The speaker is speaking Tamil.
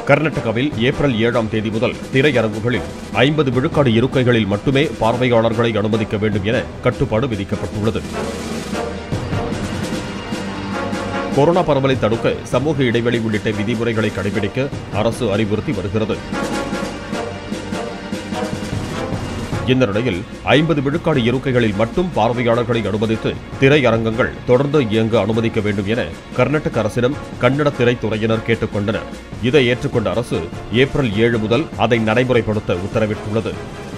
கர்நாடகாவில் ஏப்ரல் ஏழாம் தேதி முதல் திரையரங்குகளில் ஐம்பது விழுக்காடு இருக்கைகளில் மட்டுமே பார்வையாளர்களை அனுமதிக்க வேண்டும் என கட்டுப்பாடு விதிக்கப்பட்டுள்ளது கொரோனா பரவலை தடுக்க சமூக இடைவெளி உள்ளிட்ட விதிமுறைகளை கடைபிடிக்க அரசு அறிவுறுத்தி வருகிறது இந்த நிலையில் ஐம்பது விழுக்காடு இருக்கைகளில் மட்டும் பார்வையாளர்களை அனுமதித்து திரையரங்கங்கள் தொடர்ந்து இயங்க அனுமதிக்க வேண்டும் என கர்நாடக அரசிடம் கன்னட திரைத்துறையினர் கேட்டுக்கொண்டனர் இதை ஏற்றுக்கொண்ட அரசு ஏப்ரல் ஏழு முதல் அதை நடைமுறைப்படுத்த உத்தரவிட்டுள்ளது